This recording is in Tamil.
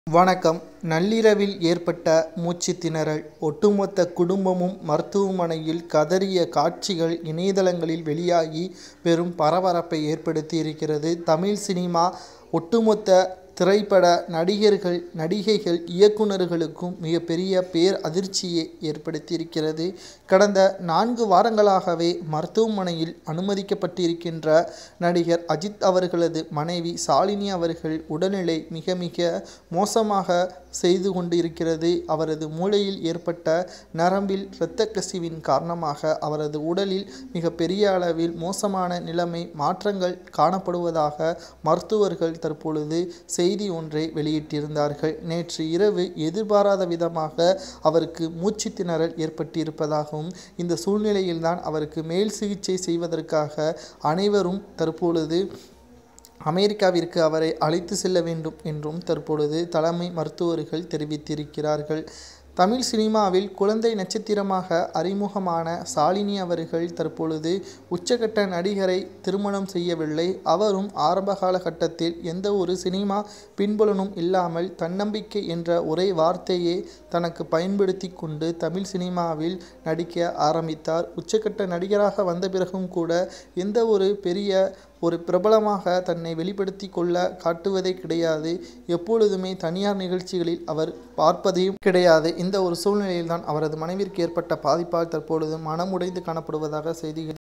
வணக்கம் நள்ளிரவில் ஏற்பட்ட மூச்சுத் திணறல் ஒட்டுமொத்த குடும்பமும் மருத்துவமனையில் கதறிய காட்சிகள் இணையதளங்களில் வெளியாகி பெரும் பரபரப்பை ஏற்படுத்தி இருக்கிறது தமிழ் சினிமா ஒட்டுமொத்த திரைப்பட நடிகர்கள் நடிகைகள் இயக்குனர்களுக்கும் மிகப்பெரிய பேர் அதிர்ச்சியை ஏற்படுத்தியிருக்கிறது கடந்த நான்கு வாரங்களாகவே மருத்துவமனையில் அனுமதிக்கப்பட்டிருக்கின்ற நடிகர் அஜித் அவர்களது மனைவி சாலினி அவர்கள் உடல்நிலை மிக மிக மோசமாக செய்து கொண்டு இருக்கிறது அவரது மூளையில் ஏற்பட்ட நரம்பில் இரத்த கசிவின் காரணமாக அவரது உடலில் மிக பெரிய அளவில் மோசமான நிலைமை மாற்றங்கள் காணப்படுவதாக மருத்துவர்கள் தற்பொழுது செய்தி ஒன்றை வெளியிட்டிருந்தார்கள் நேற்று இரவு எதிர்பாராத விதமாக அவருக்கு மூச்சு திணறல் ஏற்பட்டிருப்பதாகவும் இந்த சூழ்நிலையில்தான் அவருக்கு மேல் சிகிச்சை செய்வதற்காக அனைவரும் தற்பொழுது அமெரிக்காவிற்கு அவரை அழைத்து செல்ல வேண்டும் என்றும் தற்பொழுது தலைமை மருத்துவர்கள் தெரிவித்திருக்கிறார்கள் தமிழ் சினிமாவில் குழந்தை நட்சத்திரமாக அறிமுகமான சாலினி அவர்கள் தற்பொழுது உச்சகட்ட நடிகரை திருமணம் செய்யவில்லை அவரும் ஆரம்ப காலகட்டத்தில் எந்த ஒரு சினிமா பின்புலனும் இல்லாமல் தன்னம்பிக்கை என்ற ஒரே வார்த்தையை தனக்கு பயன்படுத்தி கொண்டு தமிழ் சினிமாவில் நடிக்க ஆரம்பித்தார் உச்சகட்ட நடிகராக வந்த பிறகும் கூட எந்த ஒரு பெரிய ஒரு பிரபலமாக தன்னை வெளிப்படுத்தி கொள்ள காட்டுவதே கிடையாது எப்பொழுதுமே தனியார் நிகழ்ச்சிகளில் அவர் பார்ப்பதையும் கிடையாது இந்த ஒரு சூழ்நிலையில்தான் அவரது மனைவிற்கு ஏற்பட்ட பாதிப்பால் தற்பொழுது மனமுடைந்து காணப்படுவதாக செய்திகள்